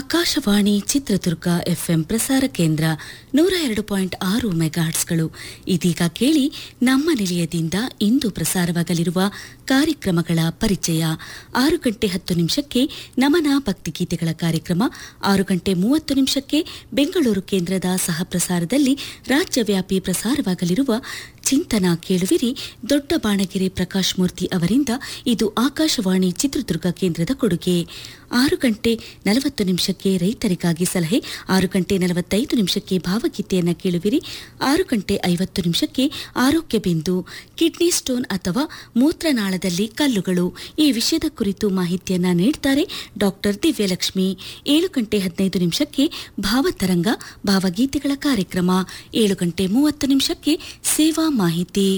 Akashvani Chitradurga FM ಪ್ರಸಾರ ಕೇಂದ್ರ ನೂರ ಎರಡು ಪಾಯಿಂಟ್ ಆರು ಮೆಗಾಹರ್ಟ್ಸ್ಗಳು ಇದೀಗ ಕೇಳಿ ನಮ್ಮ ನಿಲಯದಿಂದ ಇಂದು ಪ್ರಸಾರವಾಗಲಿರುವ ಕಾರ್ಯಕ್ರಮಗಳ ಪರಿಚಯ ಆರು ಗಂಟೆ ಹತ್ತು ನಿಮಿಷಕ್ಕೆ ನಮನ ಭಕ್ತಿಗೀತೆಗಳ ಕಾರ್ಯಕ್ರಮ ಆರು ಗಂಟೆ ಮೂವತ್ತು ನಿಮಿಷಕ್ಕೆ ಬೆಂಗಳೂರು ಕೇಂದ್ರದ ಸಹ ಪ್ರಸಾರದಲ್ಲಿ ರಾಜ್ಯವ್ಯಾಪಿ ಪ್ರಸಾರವಾಗಲಿರುವ ಚಿಂತನ ಕೇಳುವಿರಿ ದೊಡ್ಡ ಬಾಣಗೆರೆ ಪ್ರಕಾಶ್ ಮೂರ್ತಿ ಅವರಿಂದ ಇದು ಆಕಾಶವಾಣಿ ಚಿತ್ರದುರ್ಗ ಕೇಂದ್ರದ ಕೊಡುಗೆ ಆರು ಗಂಟೆ ನಲವತ್ತು ನಿಮಿಷಕ್ಕೆ ರೈತರಿಗಾಗಿ ಸಲಹೆ ಆರು ಗಂಟೆ ನಲವತ್ತೈದು ನಿಮಿಷಕ್ಕೆ ಭಾವಗೀತೆಯನ್ನು ಕೇಳುವಿರಿ ಆರು ಗಂಟೆ ಐವತ್ತು ನಿಮಿಷಕ್ಕೆ ಆರೋಗ್ಯ ಬಿಂದು ಕಿಡ್ನಿ ಸ್ಟೋನ್ ಅಥವಾ ಮೂತ್ರನಾಳದಲ್ಲಿ ಕಲ್ಲುಗಳು ಈ ವಿಷಯದ ಕುರಿತು ಮಾಹಿತಿಯನ್ನ ನೀಡ್ತಾರೆ ಡಾಕ್ಟರ್ ದಿವ್ಯಲಕ್ಷ್ಮಿ ಏಳು ಗಂಟೆ ಹದಿನೈದು ನಿಮಿಷಕ್ಕೆ ಭಾವತರಂಗ ಭಾವಗೀತೆಗಳ ಕಾರ್ಯಕ್ರಮ ಏಳು ಗಂಟೆ ಮೂವತ್ತು ನಿಮಿಷಕ್ಕೆ ಸೇವಾ ಮಾಹಿತಿ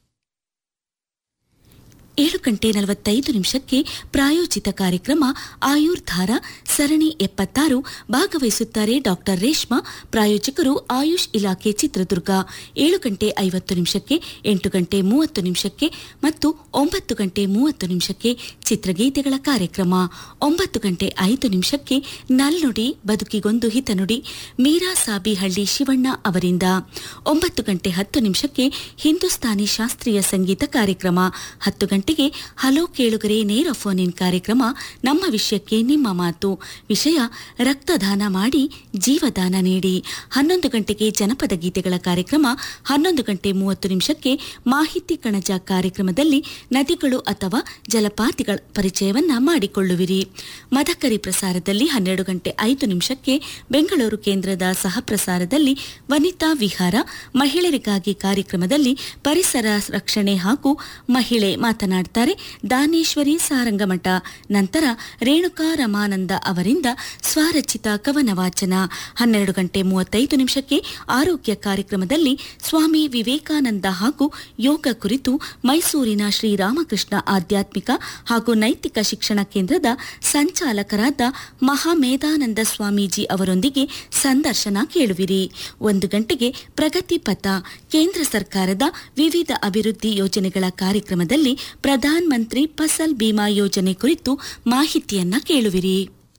ಏಳು ಗಂಟೆ ನಲವತ್ತೈದು ನಿಮಿಷಕ್ಕೆ ಪ್ರಾಯೋಜಿತ ಕಾರ್ಯಕ್ರಮ ಆಯುರ್ಧಾರ ಸರಣಿ ಎಪ್ಪತ್ತಾರು ಭಾಗವಹಿಸುತ್ತಾರೆ ಡಾಕ್ಟರ್ ರೇಷ್ಮಾ ಪ್ರಾಯೋಜಕರು ಆಯುಷ್ ಇಲಾಖೆ ಚಿತ್ರದುರ್ಗ ಏಳು ಗಂಟೆ ಐವತ್ತು ನಿಮಿಷಕ್ಕೆ ಎಂಟು ಗಂಟೆ ಮೂವತ್ತು ನಿಮಿಷಕ್ಕೆ ಮತ್ತು ಒಂಬತ್ತು ಗಂಟೆ ಮೂವತ್ತು ನಿಮಿಷಕ್ಕೆ ಚಿತ್ರಗೀತೆಗಳ ಕಾರ್ಯಕ್ರಮ ಒಂಬತ್ತು ಗಂಟೆ ಐದು ನಿಮಿಷಕ್ಕೆ ನಲ್ನುಡಿ ಬದುಕಿಗೊಂದು ಹಿತನುಡಿ ಮೀರಾ ಸಾಬಿಹಳ್ಳಿ ಶಿವಣ್ಣ ಅವರಿಂದ ಒಂಬತ್ತು ಗಂಟೆ ಹತ್ತು ನಿಮಿಷಕ್ಕೆ ಹಿಂದೂಸ್ತಾನಿ ಶಾಸ್ತ್ರೀಯ ಸಂಗೀತ ಕಾರ್ಯಕ್ರಮ ಹತ್ತು ಗಂಟೆಗೆ ಹಲೋ ಕೇಳುಗರೆ ನೇರ ಫೋನ್ ಇನ್ ಕಾರ್ಯಕ್ರಮ ನಮ್ಮ ವಿಷಯಕ್ಕೆ ನಿಮ್ಮ ಮಾತು ವಿಷಯ ರಕ್ತದಾನ ಮಾಡಿ ಜೀವದಾನ ನೀಡಿ ಹನ್ನೊಂದು ಗಂಟೆಗೆ ಜನಪದ ಗೀತೆಗಳ ಕಾರ್ಯಕ್ರಮ ಹನ್ನೊಂದು ಗಂಟೆ ಮೂವತ್ತು ನಿಮಿಷಕ್ಕೆ ಮಾಹಿತಿ ಕಣಜ ಕಾರ್ಯಕ್ರಮದಲ್ಲಿ ನದಿಗಳು ಅಥವಾ ಜಲಪಾತಿಗಳ ಪರಿಚಯವನ್ನ ಮಾಡಿಕೊಳ್ಳುವಿರಿ ಮದಕರಿ ಪ್ರಸಾರದಲ್ಲಿ ಹನ್ನೆರಡು ಗಂಟೆ ಐದು ನಿಮಿಷಕ್ಕೆ ಬೆಂಗಳೂರು ಕೇಂದ್ರದ ಸಹ ಪ್ರಸಾರದಲ್ಲಿ ವನಿತಾ ವಿಹಾರ ಮಹಿಳೆಯರಿಗಾಗಿ ಕಾರ್ಯಕ್ರಮದಲ್ಲಿ ಪರಿಸರ ರಕ್ಷಣೆ ಹಾಗೂ ಮಹಿಳೆ ಮಾತನಾಡುತ್ತಾರೆ ದಾನೇಶ್ವರಿ ಸಾರಂಗಮಠ ನಂತರ ರೇಣುಕಾ ರಮಾನಂದ ಅವರಿಂದ ಸ್ವರಚಿತ ಕವನ ವಾಚನ ಹನ್ನೆರಡು ಗಂಟೆ ಮೂವತ್ತೈದು ನಿಮಿಷಕ್ಕೆ ಆರೋಗ್ಯ ಕಾರ್ಯಕ್ರಮದಲ್ಲಿ ಸ್ವಾಮಿ ವಿವೇಕಾನಂದ ಹಾಗೂ ಯೋಗ ಕುರಿತು ಮೈಸೂರಿನ ಶ್ರೀರಾಮಕೃಷ್ಣ ಆಧ್ಯಾತ್ಮಿಕ ಹಾಗೂ ನೈತಿಕ ಶಿಕ್ಷಣ ಕೇಂದ್ರದ ಸಂಚಾಲಕರಾದ ಮಹಾಮೇಧಾನಂದ ಸ್ವಾಮೀಜಿ ಅವರೊಂದಿಗೆ ಸಂದರ್ಶನ ಕೇಳುವಿರಿ ಒಂದು ಗಂಟೆಗೆ ಪ್ರಗತಿ ಪಥ ಕೇಂದ್ರ ಸರ್ಕಾರದ ವಿವಿಧ ಅಭಿವೃದ್ಧಿ ಯೋಜನೆಗಳ ಕಾರ್ಯಕ್ರಮದಲ್ಲಿ ಪ್ರಧಾನ್ ಮಂತ್ರಿ ಫಸಲ್ ಬಿಮಾ ಯೋಜನೆ ಕುರಿತು ಮಾಹಿತಿಯನ್ನ ಕೇಳುವಿರಿ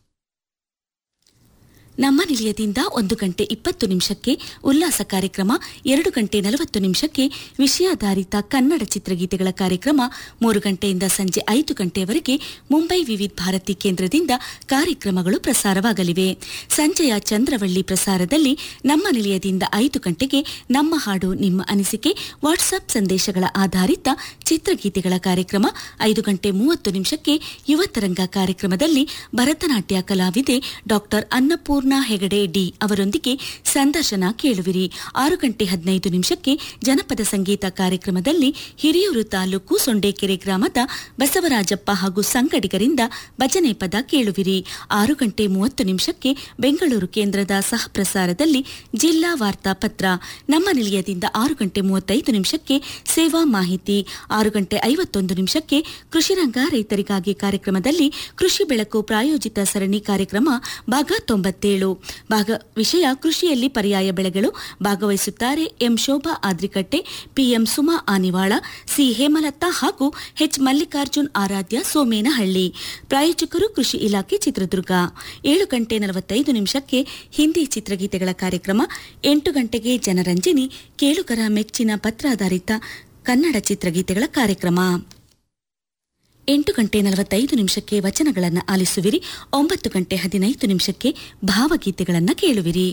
ನಮ್ಮ ನಿಲಯದಿಂದ ಒಂದು ಗಂಟೆ ಇಪ್ಪತ್ತು ನಿಮಿಷಕ್ಕೆ ಉಲ್ಲಾಸ ಕಾರ್ಯಕ್ರಮ ಎರಡು ಗಂಟೆ ನಲವತ್ತು ನಿಮಿಷಕ್ಕೆ ವಿಷಯಾಧಾರಿತ ಕನ್ನಡ ಚಿತ್ರಗೀತೆಗಳ ಕಾರ್ಯಕ್ರಮ ಮೂರು ಗಂಟೆಯಿಂದ ಸಂಜೆ ಐದು ಗಂಟೆಯವರೆಗೆ ಮುಂಬೈ ವಿವಿಧ ಭಾರತಿ ಕೇಂದ್ರದಿಂದ ಕಾರ್ಯಕ್ರಮಗಳು ಪ್ರಸಾರವಾಗಲಿವೆ ಸಂಜೆಯ ಚಂದ್ರವಳ್ಳಿ ಪ್ರಸಾರದಲ್ಲಿ ನಮ್ಮ ನಿಲಯದಿಂದ ಐದು ಗಂಟೆಗೆ ನಮ್ಮ ಹಾಡು ನಿಮ್ಮ ಅನಿಸಿಕೆ ವಾಟ್ಸ್ಆಪ್ ಸಂದೇಶಗಳ ಆಧಾರಿತ ಚಿತ್ರಗೀತೆಗಳ ಕಾರ್ಯಕ್ರಮ ಐದು ಗಂಟೆ ಮೂವತ್ತು ನಿಮಿಷಕ್ಕೆ ಯುವತರಂಗ ಕಾರ್ಯಕ್ರಮದಲ್ಲಿ ಭರತನಾಟ್ಯ ಕಲಾವಿದೆ ಡಾಕ್ಟರ್ ಅನ್ನಪೂರ್ಣ ಹೆಗಡೆ ಡಿ ಅವರೊಂದಿಗೆ ಸಂದರ್ಶನ ಕೇಳುವಿರಿ ಆರು ಗಂಟೆ ಹದಿನೈದು ನಿಮಿಷಕ್ಕೆ ಜನಪದ ಸಂಗೀತ ಕಾರ್ಯಕ್ರಮದಲ್ಲಿ ಹಿರಿಯೂರು ತಾಲೂಕು ಸೊಂಡೇಕೆರೆ ಗ್ರಾಮದ ಬಸವರಾಜಪ್ಪ ಹಾಗೂ ಸಂಗಡಿಗರಿಂದ ಭಜನೆ ಪದ ಕೇಳುವಿರಿ ಆರು ಗಂಟೆ ಮೂವತ್ತು ನಿಮಿಷಕ್ಕೆ ಬೆಂಗಳೂರು ಕೇಂದ್ರದ ಸಹ ಪ್ರಸಾರದಲ್ಲಿ ಜಿಲ್ಲಾ ವಾರ್ತಾ ಪತ್ರ ನಮ್ಮ ನಿಲಯದಿಂದ ಆರು ಗಂಟೆ ಮೂವತ್ತೈದು ನಿಮಿಷಕ್ಕೆ ಸೇವಾ ಮಾಹಿತಿ ಆರು ಗಂಟೆ ಐವತ್ತೊಂದು ನಿಮಿಷಕ್ಕೆ ಕೃಷಿರಂಗ ರೈತರಿಗಾಗಿ ಕಾರ್ಯಕ್ರಮದಲ್ಲಿ ಕೃಷಿ ಬೆಳಕು ಪ್ರಾಯೋಜಿತ ಸರಣಿ ಕಾರ್ಯಕ್ರಮ ಭಾಗ ತೊಂಬತ್ತೇಳು ಭಾಗ ವಿಷಯ ಕೃಷಿಯಲ್ಲಿ ಪರ್ಯಾಯ ಬೆಳೆಗಳು ಭಾಗವಹಿಸುತ್ತಾರೆ M Shobha Adrikatte PM Suma Anivala C Hemalatha ಹಾಗೂ ಎಚ್ ಮಲ್ಲಿಕಾರ್ಜುನ್ ಆರಾಧ್ಯ ಸೋಮೇನಹಳ್ಳಿ ಪ್ರಾಯೋಜಕರು ಕೃಷಿ ಇಲಾಖೆ ಚಿತ್ರದುರ್ಗ ಏಳು ಗಂಟೆ ನಲವತ್ತೈದು ನಿಮಿಷಕ್ಕೆ ಹಿಂದಿ ಚಿತ್ರಗೀತೆಗಳ ಕಾರ್ಯಕ್ರಮ ಎಂಟು ಗಂಟೆಗೆ ಜನರಂಜನಿ ಕೇಳುಗರ ಮೆಚ್ಚಿನ ಪತ್ರಾಧಾರಿತ ಕನ್ನಡ ಚಿತ್ರಗೀತೆಗಳ ಕಾರ್ಯಕ್ರಮ ಎಂಟು ಗಂಟೆ ನಲವತ್ತೈದು ನಿಮಿಷಕ್ಕೆ ವಚನಗಳನ್ನು ಆಲಿಸುವಿರಿ ಒಂಬತ್ತು ಗಂಟೆ ಹದಿನೈದು ನಿಮಿಷಕ್ಕೆ ಭಾವಗೀತೆಗಳನ್ನು ಕೇಳುವಿರಿ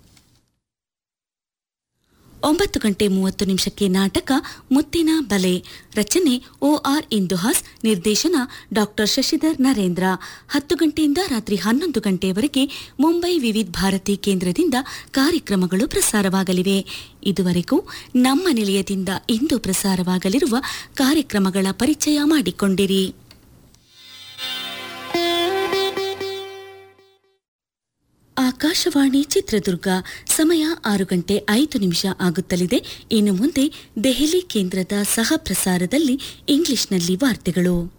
ಒಂಬತ್ತು ಗಂಟೆ ಮೂವತ್ತು ನಿಮಿಷಕ್ಕೆ ನಾಟಕ ಮುತ್ತಿನ ಬಲೆ ರಚನೆ ಒ ಆರ್ ಇಂದುಹಾಸ್ ನಿರ್ದೇಶನ ಡಾಕ್ಟರ್ ಶಶಿಧರ್ ನರೇಂದ್ರ ಹತ್ತು ಗಂಟೆಯಿಂದ ರಾತ್ರಿ ಹನ್ನೊಂದು ಗಂಟೆಯವರೆಗೆ ಮುಂಬೈ ವಿವಿಧ ಭಾರತಿ ಕೇಂದ್ರದಿಂದ ಕಾರ್ಯಕ್ರಮಗಳು ಪ್ರಸಾರವಾಗಲಿವೆ ಇದುವರೆಗೂ ನಮ್ಮ ನಿಲಯದಿಂದ ಇಂದು ಪ್ರಸಾರವಾಗಲಿರುವ ಕಾರ್ಯಕ್ರಮಗಳ ಪರಿಚಯ ಮಾಡಿಕೊಂಡಿರಿ ಆಕಾಶವಾಣಿ ಚಿತ್ರದುರ್ಗ ಸಮಯ ಆರು ಗಂಟೆ ಐದು ನಿಮಿಷ ಆಗುತ್ತಲಿದೆ ಇನ್ನು ಮುಂದೆ ದೆಹಲಿ ಕೇಂದ್ರದ ಸಹ ಪ್ರಸಾರದಲ್ಲಿ ಇಂಗ್ಲಿಷ್ನಲ್ಲಿ ವಾರ್ತೆಗಳು